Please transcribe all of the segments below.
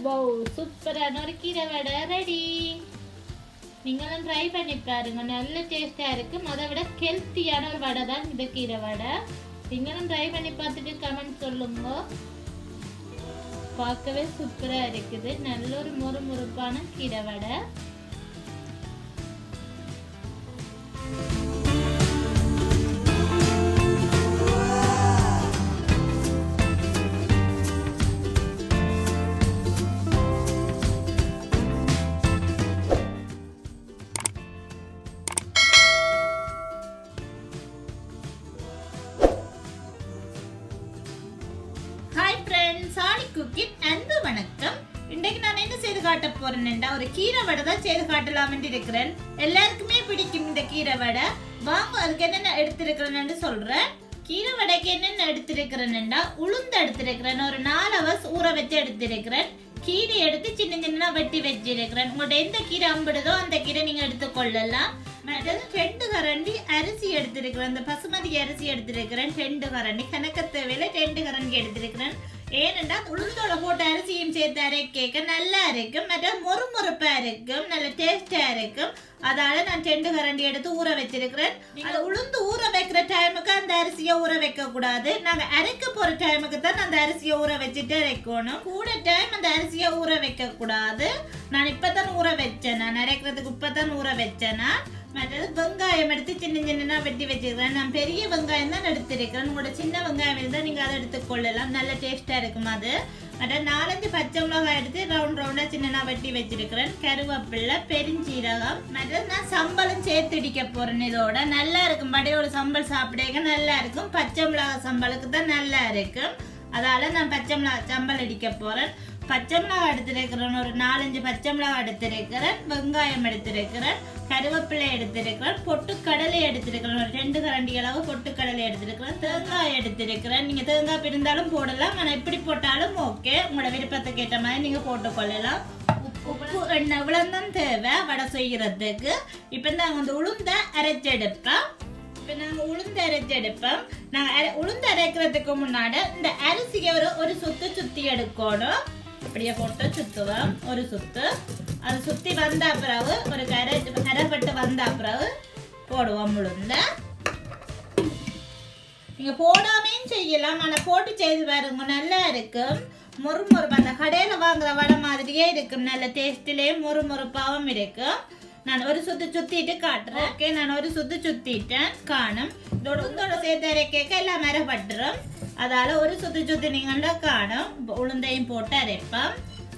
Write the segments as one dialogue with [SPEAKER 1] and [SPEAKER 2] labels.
[SPEAKER 1] wow சூப்பரான ஒரு கீரை வடை ரெடி நீங்களும் ட்ரை பண்ணி பாருங்க நல்ல டேஸ்டா இருக்கும் அதை விட ஹெல்த்தியான ஒரு வடை தான் இந்த கீரை வடை நீங்களும் ட்ரை பண்ணி பார்த்துட்டு கமெண்ட் சொல்லுங்க பார்க்கவே சூப்பரா இருக்குது நல்ல ஒரு மொறு மொறுப்பான கீரை வடை ஹாய் ஃப்ரெண்ட்ஸ் ஆடி குக்கின் அன்பு வணக்கம் இன்றைக்கு நான் என்ன செய்து காட்ட போறேன்டா ஒரு கீரை வடை தான் செய்து காட்டலாம்னு இருக்கிறேன் எல்லாருக்குமே பிடிக்கும் இந்த கீரை வடை வாங்க அதுக்கு என்னென்ன எடுத்திருக்கிறேன்னு சொல்றேன் கீரை வடைக்கு என்னென்ன எடுத்திருக்கிறேன்டா உளுந்து எடுத்திருக்கிறேன் ஒரு நாலு ஹவர்ஸ் ஊற வச்சு எடுத்திருக்கிறேன் கீரை எடுத்து சின்ன சின்ன வெட்டி வச்சிருக்கிறேன் உங்கள்ட்ட எந்த கீரை அம்பிடுதோ அந்த கீரை நீங்க எடுத்துக்கொள்ளலாம் மற்றது ரெண்டு கரண்டி அரிசி எடுத்திருக்கிறேன் இந்த பசுமதி அரிசி எடுத்திருக்கிறேன் ரெண்டு கரண்டி கணக்க தேவையில ரெண்டு கரண்டி எடுத்திருக்கிறேன் ஏனென்றா உளுந்தோட போட்ட அரிசியும் சேர்த்து அரைக்க நல்லா இருக்கும் மற்ற மொறுமொறுப்பா இருக்கும் நல்ல டேஸ்டா இருக்கும் அதால நான் ரெண்டு கரண்டி எடுத்து ஊற வச்சிருக்கிறேன் அது உளுந்து ஊற வைக்கிற டைமுக்கு அந்த அரிசியை ஊற வைக்க கூடாது நாங்க அரைக்க போற டைமுக்கு தான் அந்த அரிசியை ஊற வச்சுட்டு அரைக்கணும் கூட டைம் அந்த அரிசியை ஊற வைக்க கூடாது நான் இப்பதான் ஊற வச்சேன் நான் அரைக்கிறதுக்கு இப்பதான் ஊற வச்சேன்னா மற்றது வெங்காயம் எடுத்து சின்ன சின்னனா வெட்டி வச்சிருக்கிறேன் நான் பெரிய வெங்காயம் தான் எடுத்திருக்கிறேன் உங்களோட சின்ன வெங்காயம் இருந்தால் நீங்கள் அதை எடுத்துக்கொள்ளலாம் நல்ல டேஸ்ட்டாக இருக்கும் அது மற்ற நாலஞ்சு பச்சை மிளகாய் எடுத்து ரவுண்ட் ரவுண்டாக சின்னனா வெட்டி வச்சிருக்கிறேன் கருவேப்பிலை பெருஞ்சீரகம் மற்றது நான் சம்பளம் சேர்த்து இடிக்க போறேன் இதோட நல்லா இருக்கும் படையோட சம்பல் சாப்பிடுங்க நல்லா இருக்கும் பச்சை மிளகாய் சம்பளுக்கு தான் நல்லா இருக்கும் அதால நான் பச்சை மிளகாய் சம்பல் அடிக்க போறேன் பச்சை மிளகாய் எடுத்திருக்கிறேன் ஒரு நாலஞ்சு பச்சை மிளகாய் எடுத்திருக்கிறேன் வெங்காயம் எடுத்திருக்கிறேன் கருவேப்பிலை எடுத்திருக்கிறேன் பொட்டுக்கடலை எடுத்திருக்கிறேன் ஒரு ரெண்டு கரண்டி அளவு பொட்டுக்கடலை எடுத்திருக்கிறேன் தேங்காய் எடுத்திருக்கிறேன் நீங்க தேங்காய் இருந்தாலும் போடலாம் ஆனால் எப்படி போட்டாலும் ஓகே உங்களோட விருப்பத்துக்கு ஏற்ற மாதிரி நீங்க போட்டுக்கொள்ளலாம் உப்பு எண்ணெய் இவ்வளவுதான் தேவை வடை செய்யறதுக்கு இப்போ நாங்கள் வந்து உளுந்த அரைச்செடுப்பேன் இப்போ நாங்கள் உளுந்து அரைச்செடுப்போம் நாங்கள் அரை உளுந்து அரைக்கிறதுக்கு முன்னாடி இந்த அரிசியை ஒரு ஒரு சுத்து சுத்தி எடுக்கணும் அப்படியே போட்டு சுத்துவோம் ஒரு சுத்து அது சுத்தி வந்த பிறகு ஒரு கரை கரைப்பட்டு வந்த பிறகு போடுவோம் உளுந்த நீங்க போடாமையும் செய்யலாம் ஆனா போட்டு செய்து பாருங்க நல்லா இருக்கும் முறுமுறுப்பு அந்த கடையில வாங்குற வடை மாதிரியே இருக்கும் நல்ல டேஸ்டிலே முறுமுறுப்பாவும் இருக்கும் நான் ஒரு சுத்து சுத்திட்டு காட்டுறேன் ஓகே நான் ஒரு சுத்து சுத்திட்டேன் காணும் இதோட உங்களோட சேர்த்து அரைக்க எல்லாம் மரப்பட்டுரும் அதால ஒரு சுத்து சுத்தி நீங்கள காணும் இப்ப உளுந்தையும் போட்டு அரைப்போம்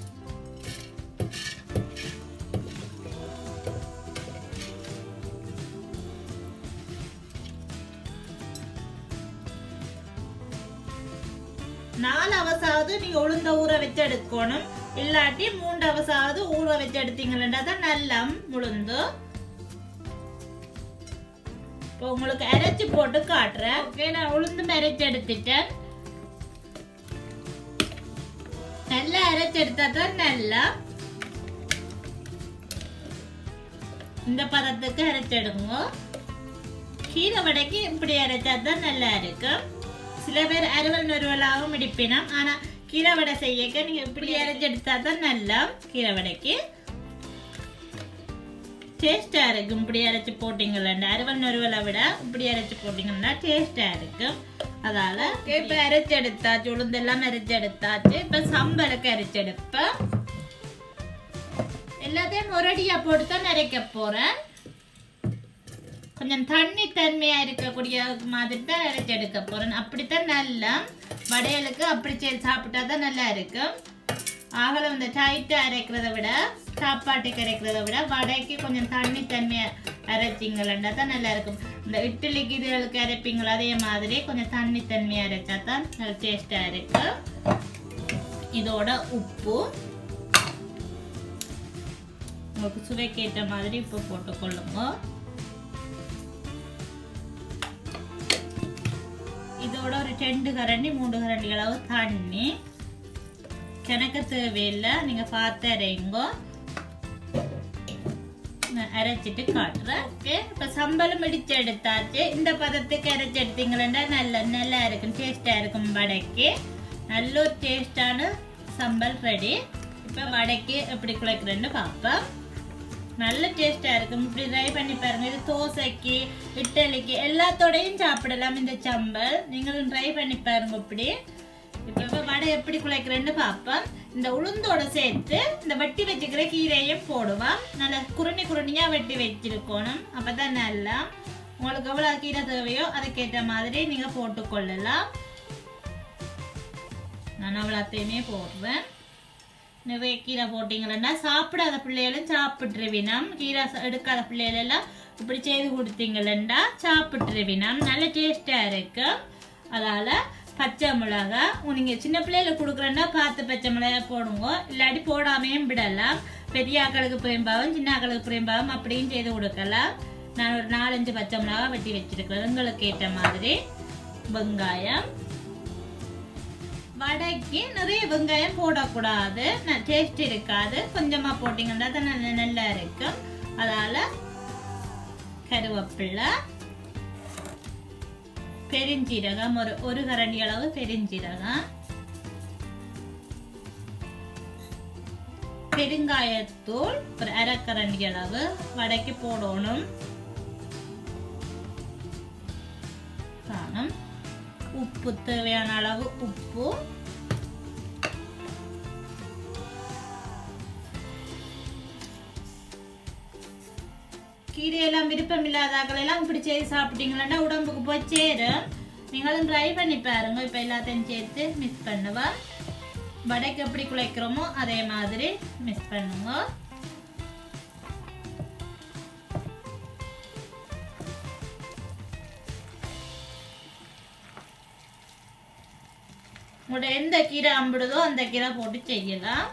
[SPEAKER 1] நாலு அவசாவது நீங்க உளுந்த ஊற வச்சு எடுக்கணும் இல்லாட்டி மூன்று அவசாவது ஊற வச்சு எடுத்தீங்கன்னா தான் நல்லா உளுந்து இப்போ உங்களுக்கு அரைச்சு போட்டு காட்டுறேன் ஓகே நான் உளுந்து அரைச்சு எடுத்துட்டேன் நல்லா அரைச்சு எடுத்தா தான் நல்லா இந்த பதத்துக்கு அரைச்செடுங்க கீரை வடைக்கு இப்படி அரைச்சா தான் நல்லா இருக்கும் சில பேர் அறுவல் நறுவலாகவும் இடிப்பினோம் ஆனா கீரை வடை செய்யக்க நீங்க இப்படி அரைச்செடுத்தா தான் நல்லா கீரை வடைக்கு டேஸ்டா இருக்கும் இப்படி அரைச்சு போட்டீங்களா அறுவல் நறுவலை விட இப்படி அரைச்சு போட்டீங்கன்னா டேஸ்டா இருக்கும் அதால இப்ப அரைச்சு எடுத்தாச்சு உளுந்தெல்லாம் அரைச்சு எடுத்தாச்சு இப்ப சம்பலுக்கு அரைச்சு எடுப்பேன் எல்லாத்தையும் ஒரடியா போட்டு தான் அரைக்க போறேன் கொஞ்சம் தண்ணி தன்மையா இருக்கக்கூடிய மாதிரி தான் அரைச்சு எடுக்க போறேன் அப்படித்தான் நல்லா வடையலுக்கு அப்படி செய்து சாப்பிட்டா தான் நல்லா இருக்கும் ஆகல இந்த டைட்டா அரைக்கிறத விட சாப்பாட்டுக்கு அரைக்கிறத விட வடைக்கு கொஞ்சம் தண்ணி தன்மையா அரைச்சிங்களா தான் நல்லா இருக்கும் இந்த இட்லிக்கு இதுகளுக்கு அரைப்பீங்களா அதே மாதிரி கொஞ்சம் தண்ணி தன்மையா அரைச்சா தான் நல்ல டேஸ்டா இருக்கும் இதோட உப்பு உங்களுக்கு சுவைக்கேற்ற மாதிரி உப்பு போட்டுக்கொள்ளுங்க இதோட ஒரு ரெண்டு கரண்டி மூணு கரண்டி அளவு தண்ணி கிணக்க தேவையில்லை நீங்க பார்த்து அரைங்க நான் அரைச்சிட்டு காட்டுறேன் ஓகே இப்போ சம்பளம் இடிச்சு எடுத்தாச்சு இந்த பதத்துக்கு அரைச்சு எடுத்தீங்களா நல்ல நல்லா இருக்கும் டேஸ்டா இருக்கும் வடைக்கு நல்ல ஒரு டேஸ்டான சம்பல் ரெடி இப்போ வடைக்கு எப்படி குழைக்கிறேன்னு பார்ப்போம் நல்ல டேஸ்டா இருக்கும் இப்படி ட்ரை பண்ணி பாருங்க இது தோசைக்கு இட்லிக்கு எல்லாத்தோடையும் சாப்பிடலாம் இந்த சம்பல் நீங்களும் ட்ரை பண்ணி பாருங்க இப்படி இப்போ இப்போ வடை எப்படி குழைக்கிறேன்னு பார்ப்போம் இந்த உளுந்தோட சேர்த்து இந்த வெட்டி வச்சுக்கிற கீரையும் போடுவோம் நல்லா குருணி குருணியா வெட்டி வச்சிருக்கணும் அப்பதான் நல்லா உங்களுக்கு எவ்வளவு கீரை தேவையோ அதுக்கேற்ற மாதிரி நீங்க போட்டுக்கொள்ளலாம் நான் அவ்வளோத்தையுமே போடுவேன் நிறைய கீரை போட்டிங்கன்னா சாப்பிடாத பிள்ளைகளும் சாப்பிட்ருவினம் கீரை ச- எடுக்காத பிள்ளைகள் எல்லாம் இப்படி செய்து கொடுத்தீங்களா சாப்பிட்ருவினம் நல்ல டேஸ்டாக இருக்கும் அதால் பச்சை மிளகா நீங்கள் சின்ன பிள்ளைகளுக்கு கொடுக்குறேன்னா பார்த்து பச்சை மிளகா போடுங்க இல்லாட்டி போடாமையும் விடலாம் பெரிய ஆக்களுக்கு பிரேம்பாவும் சின்ன ஆக்களுக்கு பிரேம்பாவும் அப்படியும் செய்து கொடுக்கலாம் நான் ஒரு நாலஞ்சு பச்சை மிளகா வெட்டி வச்சிருக்கிறேன் உங்களுக்கு ஏற்ற மாதிரி வெங்காயம் வடைக்கு நிறைய வெங்காயம் போடக்கூடாது டேஸ்ட் இருக்காது கொஞ்சமா போட்டீங்கன்னா தான் நல்ல நல்லா இருக்கும் அதால கருவேப்பிலை பெருஞ்சீரகம் ஒரு ஒரு கரண்டி அளவு பெருஞ்சீரகம் பெருங்காயத்தூள் ஒரு அரை கரண்டி அளவு வடைக்கு போடணும் காணும் உப்பு தேவையான அளவு உப்பு கீரையெல்லாம் விருப்பம் இல்லாதாக்கள் எல்லாம் இப்படி செய்து சாப்பிட்டீங்கன்னா உடம்புக்கு போய் சேரும் நீங்களும் ட்ரை பண்ணி பாருங்க இப்போ எல்லாத்தையும் சேர்த்து மிக்ஸ் பண்ணுவோம் வடைக்கு எப்படி குழைக்கிறோமோ அதே மாதிரி மிக்ஸ் பண்ணுங்க உங்களோட எந்த கீரை அம்பிடுதோ அந்த கீரை போட்டு செய்யலாம்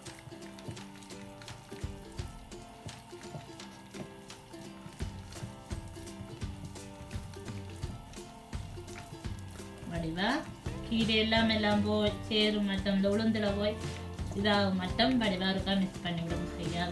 [SPEAKER 1] வடிவா கீரை எல்லாம் எல்லாம் போய் சேரும் மட்டும் இந்த உளுந்துல போய் இதாகும் மட்டும் வடிவா இருக்கா மிக்ஸ் பண்ணி விடுங்க செய்யாத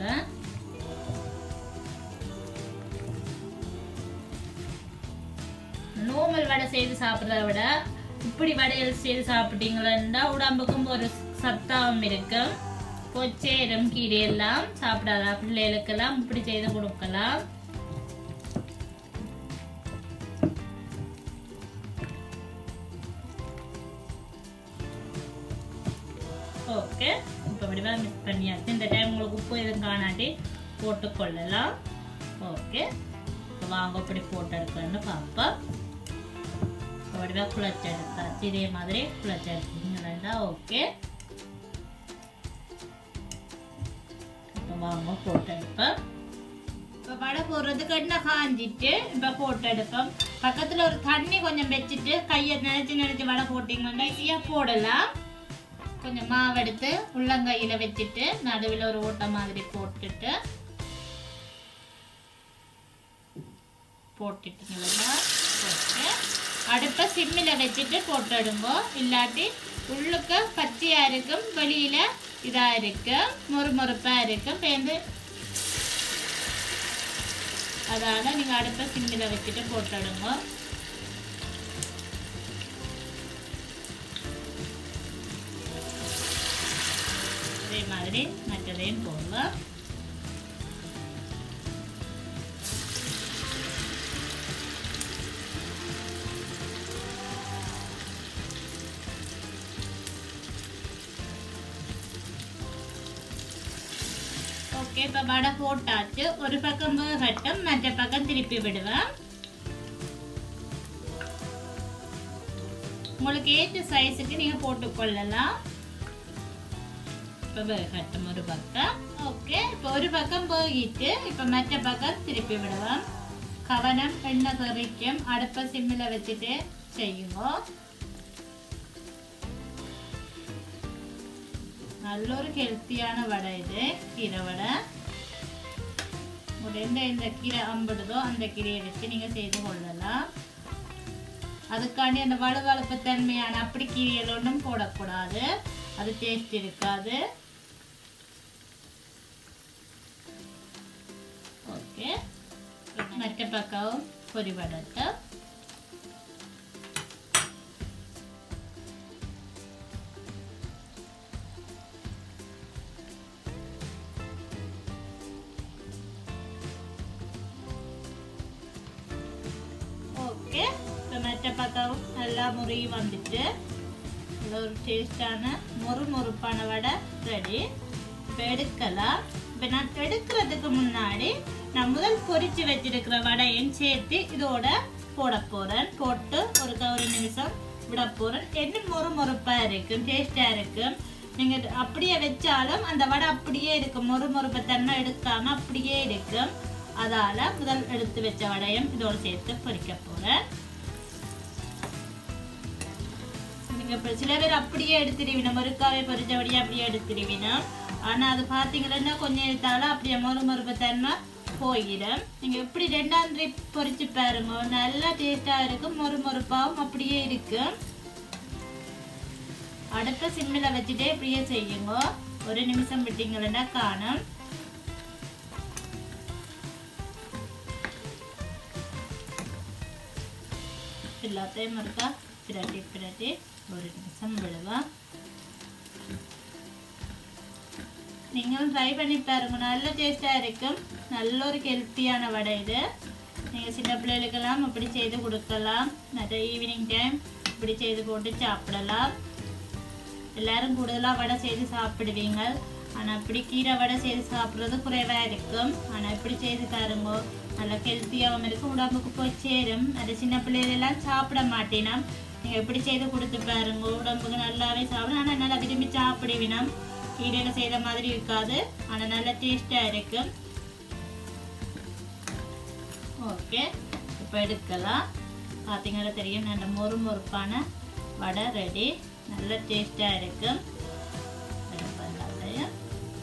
[SPEAKER 1] நார்மல் வடை செய்து சாப்பிட்றத விட இப்படி வடைகள் செய்து சாப்பிட்டீங்களா உடம்புக்கும் ஒரு சத்தாவும் இருக்கும் பொச்சேரும் கீரை எல்லாம் சாப்பிடாத பிள்ளைகளுக்கெல்லாம் இப்படி செய்து கொடுக்கலாம் ஓகே இப்போ வடிவாக மிக்ஸ் பண்ணியாச்சு இந்த டைம் உங்களுக்கு உப்பு எதுவும் காணாட்டி போட்டுக்கொள்ளலாம் ஓகே இப்போ வாங்க இப்படி போட்டு எடுக்கணும்னு பார்ப்போம் இப்போ வடிவாக குழச்சி எடுத்தாச்சு இதே மாதிரி குழச்சி எடுத்தீங்கன்னா ஓகே இப்போ வாங்க போட்டு எடுப்போம் இப்போ வடை போடுறதுக்கு எண்ணெய் காஞ்சிட்டு இப்போ போட்டு எடுப்போம் பக்கத்தில் ஒரு தண்ணி கொஞ்சம் வச்சுட்டு கையை நினைச்சு நினைச்சு வடை போட்டிங்கன்னா ஈஸியாக போடலாம் கொஞ்சம் மாவு எடுத்து உள்ளங்கையில வச்சுட்டு நடுவில் ஒரு ஓட்டை மாதிரி போட்டுட்டு போட்டுட்டீங்களா போட்டு அடுப்பை சிம்மில் வச்சுட்டு போட்டுடுங்க இல்லாட்டி உள்ளுக்க பச்சையா இருக்கும் வெளியில இதா இருக்கும் மொறுமொறுப்பா இருக்கும் பேருந்து அதால நீங்க அடுப்பை சிம்மில் வச்சுட்டு போட்டுடுங்க அதே மாதிரி மற்றதையும் போடுவோம் ஓகே இப்போ வடை போட்டாச்சு ஒரு பக்கம் வேகட்டும் மற்ற பக்கம் திருப்பி விடுவேன் உங்களுக்கு ஏற்ற சைஸுக்கு நீங்கள் போட்டுக்கொள்ளலாம் இப்போ வேகட்டும் ஒரு பக்கம் ஓகே இப்போ ஒரு பக்கம் போகிட்டு இப்போ மற்ற பக்கம் திருப்பி விடுவோம் கவனம் எண்ணெய் தெறிக்கும் அடுப்பை சிம்மில் வச்சுட்டு செய்யுங்க நல்ல ஒரு ஹெல்த்தியான வடை இது கீரை வடை உங்களுக்கு எந்த எந்த கீரை அம்பிடுதோ அந்த கீரையை வச்சு நீங்கள் செய்து கொள்ளலாம் அதுக்காண்டி அந்த வலுவழுப்பு தன்மையான அப்படி கீரைகள் ஒன்றும் போடக்கூடாது அது டேஸ்ட் இருக்காது ஓகே மற்ற பக்கம் பொரி வடத்தை மற்ற பக்கம் நல்லா முறி வந்துட்டு நல்ல ஒரு டேஸ்டான மொறு மொறுப்பான வடை ரெடி இப்போ எடுக்கலாம் இப்போ நான் எடுக்கிறதுக்கு முன்னாடி நான் முதல் பொரிச்சு வச்சிருக்கிற வடையும் சேர்த்து இதோட போட போறேன் போட்டு ஒரு ஒரு நிமிஷம் விட போறேன் என்ன மொறு மொறுப்பா இருக்கும் டேஸ்டா இருக்கும் நீங்க அப்படியே வச்சாலும் அந்த வடை அப்படியே இருக்கும் மொறு மொறுப்பு தன்மை எடுக்காம அப்படியே இருக்கும் அதால முதல் எடுத்து வச்ச வடையும் இதோட சேர்த்து பொரிக்க போறேன் நீங்க இப்ப சில பேர் அப்படியே எடுத்துருவினோம் மறுக்காவே பொரிச்சபடியே அப்படியே எடுத்துருவினோம் ஆனா அது பாத்தீங்கன்னா கொஞ்சம் எடுத்தாலும் அப்படியே மொறு மொறுப்பு தன்மை போயிடும் நீங்க இப்படி ரெண்டாம் ட்ரிப் பொரிச்சு பாருங்க நல்லா டேஸ்டா இருக்கும் மொறு மொறுப்பாவும் அப்படியே இருக்கும் அடுத்த சிம்மில் வச்சுட்டே இப்படியே செய்யுங்க ஒரு நிமிஷம் விட்டீங்கன்னா காணும் எல்லாத்தையும் இருக்கா பிரட்டி பிரட்டி ஒரு நிமிஷம் விடுவா நீங்களும் ட்ரை பண்ணி பாருங்க நல்ல டேஸ்டாக இருக்கும் நல்ல ஒரு ஹெல்த்தியான வடை இது நீங்கள் சின்ன பிள்ளைகளுக்கெல்லாம் இப்படி செய்து கொடுக்கலாம் நிறைய ஈவினிங் டைம் இப்படி செய்து போட்டு சாப்பிடலாம் எல்லாரும் கூடுதலாக வடை செய்து சாப்பிடுவீங்க ஆனால் இப்படி கீரை வடை செய்து சாப்பிட்றது குறைவாக இருக்கும் ஆனால் இப்படி செய்து பாருங்க நல்லா ஹெல்த்தியாகவும் இருக்கும் உடம்புக்கு போய் சேரும் அது சின்ன பிள்ளைகளெல்லாம் சாப்பிட மாட்டேனாம் நீங்கள் எப்படி செய்து கொடுத்து பாருங்க உடம்புக்கு நல்லாவே சாப்பிடும் ஆனால் நல்லா விரும்பி சாப்பிடுவினம் கீரையில் செய்த மாதிரி இருக்காது ஆனால் நல்லா டேஸ்டாக இருக்கும் ஓகே இப்போ எடுக்கலாம் பார்த்தீங்கன்னா தெரியும் நல்ல மொறு மொறுப்பான வடை ரெடி நல்ல டேஸ்டாக இருக்கும் எல்லாத்தையும்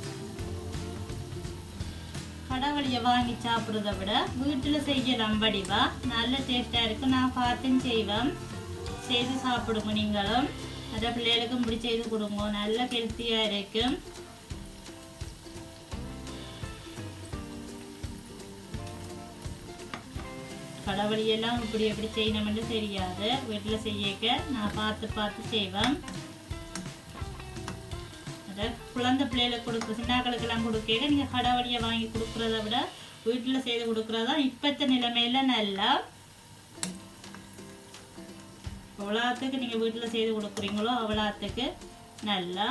[SPEAKER 1] கடவுளியை வாங்கி சாப்பிட்றத விட வீட்டில் செய்யலாம் வடிவா நல்ல டேஸ்டாக இருக்கும் நான் பார்த்தும் செய்வேன் செய்து சாப்பிடுங்க நீங்களும் அதை பிள்ளைகளுக்கும் இப்படி செய்து கொடுங்க நல்ல ஹெல்த்தியாக இருக்கும் கடவுளியெல்லாம் இப்படி எப்படி செய்யணும்னு தெரியாது வீட்டில் செய்யக்க நான் பார்த்து பார்த்து செய்வேன் அதை குழந்தை பிள்ளைகளுக்கு கொடுக்குற சின்னாக்களுக்கெல்லாம் கொடுக்க நீங்கள் கடவுளியை வாங்கி கொடுக்குறத விட வீட்டில் செய்து கொடுக்குறதா இப்பத்த நிலைமையில நல்லா எவ்வளோத்துக்கு நீங்கள் வீட்டில் செய்து கொடுக்குறீங்களோ அவ்வளோத்துக்கு நல்லா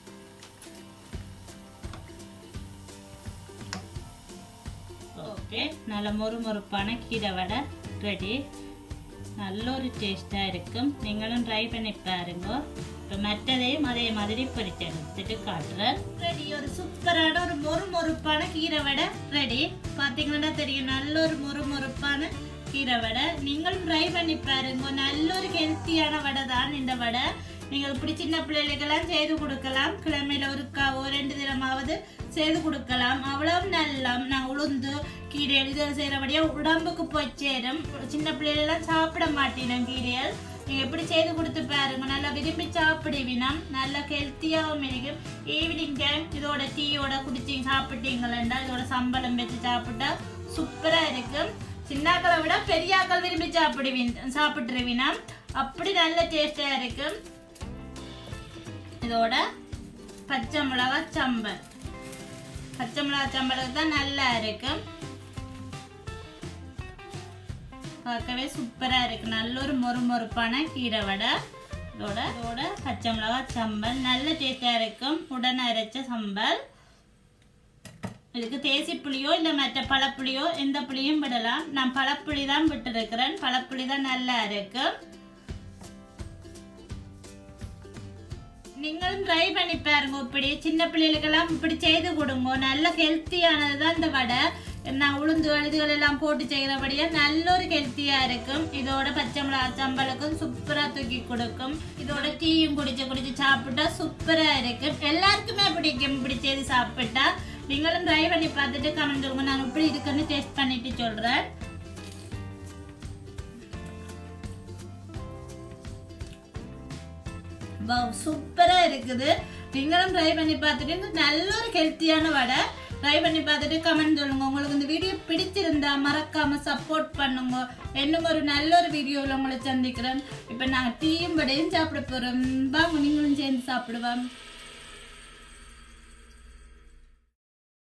[SPEAKER 1] ஓகே நல்ல மொறு மொறுப்பான கீரை வடை ரெடி நல்ல ஒரு டேஸ்டாக இருக்கும் நீங்களும் ட்ரை பண்ணி பாருங்க இப்போ மற்றதையும் அதே மாதிரி பொரிச்சு எடுத்துட்டு காட்டுறேன் ரெடி ஒரு சூப்பரான ஒரு மொறு மொறுப்பான கீரை வடை ரெடி பார்த்தீங்கன்னா தெரியும் நல்ல ஒரு மொறு மொறுப்பான கீரை வடை நீங்களும் ட்ரை பண்ணி பாருங்க நல்ல ஒரு ஹெல்த்தியான வடை தான் இந்த வடை நீங்கள் இப்படி சின்ன பிள்ளைகளுக்கெல்லாம் செய்து கொடுக்கலாம் கிழமையில ஒரு க- ஒரு ரெண்டு தினமாவது செய்து கொடுக்கலாம் அவ்வளவு நல்லா நான் உளுந்து கீரை இது செய்கிறபடியா உடம்புக்கு போய் சேரும் சின்ன பிள்ளைகளெல்லாம் சாப்பிட மாட்டேன் கீரைகள் நீங்கள் எப்படி செய்து கொடுத்து பாருங்க நல்லா விரும்பி சாப்பிடுவினம் நல்லா ஹெல்த்தியாகவும் இருக்கும் ஈவினிங் டைம் இதோட டீயோட குடிச்சி சாப்பிட்டீங்களா இதோட சம்பளம் வச்சு சாப்பிட்டா சூப்பராக இருக்கும் சின்னாக்களை விட பெரியாக்கள் விரும்பி சாப்பிடுவின் சாப்பிட்டுருவினம் அப்படி நல்ல டேஸ்டாக இருக்கும் இதோட பச்சை மிளகா சம்பல் பச்சை மிளகா சம்பளுக்கு தான் நல்லா இருக்கும் பார்க்கவே சூப்பரா இருக்கு நல்ல ஒரு மொறு மொறுப்பான கீரை வடை இதோட இதோட பச்சை மிளகா சம்பல் நல்ல டேஸ்டா இருக்கும் உடனே அரைச்ச சம்பல் இதுக்கு தேசி புளியோ இல்லை மற்ற பழப்புளியோ எந்த புளியும் விடலாம் நான் பழப்புளி தான் விட்டுருக்கிறேன் பழப்புளி தான் நல்லா இருக்கும் நீங்களும் ட்ரை பண்ணி பாருங்க இப்படி சின்ன பிள்ளைகளுக்கெல்லாம் இப்படி செய்து கொடுங்க நல்ல ஹெல்த்தியானது தான் இந்த வடை நான் உளுந்து இதுகள் எல்லாம் போட்டு செய்கிறபடியா நல்ல ஒரு ஹெல்த்தியா இருக்கும் இதோட பச்சை மிளகா சம்பளுக்கும் சூப்பரா தூக்கி கொடுக்கும் இதோட டீயும் குடிச்சு குடிச்சு சாப்பிட்டா சூப்பரா இருக்கும் எல்லாருக்குமே பிடிக்கும் இப்படி செய்து சாப்பிட்டா நீங்களும் ட்ரை பண்ணி பார்த்துட்டு கமெண்ட் சொல்லுங்க நான் இப்படி இருக்குன்னு டேஸ்ட் பண்ணிட்டு சொல்றேன் சூப்பரா இருக்குது நீங்களும் ட்ரை பண்ணி பார்த்துட்டு இது நல்ல ஒரு ஹெல்த்தியான வடை ட்ரை பண்ணி பார்த்துட்டு கமெண்ட் சொல்லுங்க உங்களுக்கு இந்த வீடியோ பிடிச்சிருந்தா மறக்காம சப்போர்ட் பண்ணுங்க இன்னும் ஒரு நல்ல ஒரு வீடியோவில் உங்களை சந்திக்கிறேன் இப்போ நாங்கள் டீயும் வடையும் சாப்பிட போகிறோம் வாங்க நீங்களும் சேர்ந்து சாப்பிடுவோம்